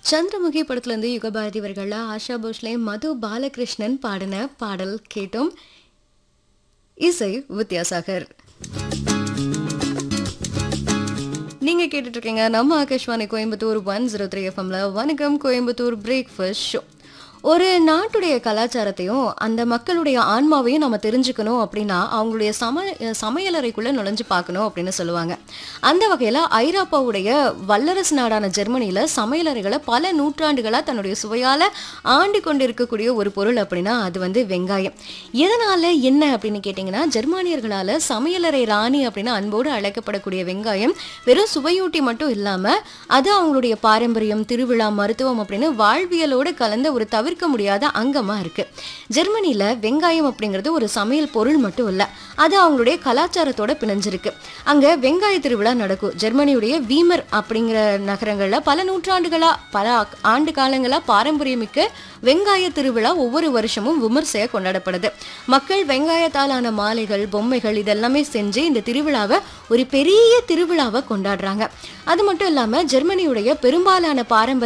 சந்திரமுகி படத்துலேருந்து யுகபாரதி அவர்கள ஆஷா போஸ்லே மது பாலகிருஷ்ணன் பாடின பாடல் கேட்டோம் இசை வித்யாசாகர் நீங்க கேட்டுட்டு இருக்கீங்க நம்ம Akashvani Coimbatore one zero three எஃப்எம்ல வணக்கம் கோயம்புத்தூர் பிரேக்ஃபாஸ்ட் ஷோ ஒரு நாட்டுடைய கலாச்சாரத்தையும் அந்த மக்களுடைய ஆன்மாவையும் நம்ம தெரிஞ்சுக்கணும் அப்படின்னா அவங்களுடைய சம சமையலறைக்குள்ள நுழைஞ்சு பார்க்கணும் அப்படின்னு சொல்லுவாங்க அந்த வகையில் ஐரோப்பாவுடைய வல்லரசு நாடான ஜெர்மனியில் சமையலறைகளை பல நூற்றாண்டுகளாக தன்னுடைய சுவையால் ஆண்டு கொண்டிருக்கக்கூடிய ஒரு பொருள் அப்படின்னா அது வந்து வெங்காயம் எதனால என்ன அப்படின்னு கேட்டிங்கன்னா ஜெர்மானியர்களால் சமையலறை ராணி அப்படின்னு அன்போடு அழைக்கப்படக்கூடிய வெங்காயம் வெறும் சுவையூட்டி மட்டும் இல்லாமல் அது அவங்களுடைய பாரம்பரியம் திருவிழா மருத்துவம் அப்படின்னு வாழ்வியலோடு கலந்த ஒரு தவிர்க்க முடியாத அங்கமாக இருக்குது ஜெர்மனியில் வெங்காயம் அப்படிங்கிறது ஒரு சமையல் பொருள் மட்டும் இல்லை அது அவங்களுடைய கலாச்சாரத்தோட பிணைஞ்சிருக்கு அங்கே வெங்காய திருவிழா நடக்கும் ஜெர்மனியுடைய வீமர் அப்படிங்கிற நகரங்களில் பல நூற்றாண்டுகளாக பல ஆண்டு காலங்களாக பாரம்பரியமிக்க வெங்காய திருவிழா ஒவ்வொரு வருஷமும் விமர்சையாக கொண்டாடப்படுது மக்கள் வெங்காயத்தாலான மாலைகள் பொம்மைகள் இதெல்லாமே செஞ்சு இந்த திருவிழாவை ஒரு பெரிய திருவிழாவை கொண்டாடுறாங்க அது மட்டும் இல்லாமல் ஜெர்மனியுடைய பெரும்பாலான பாரம்பரிய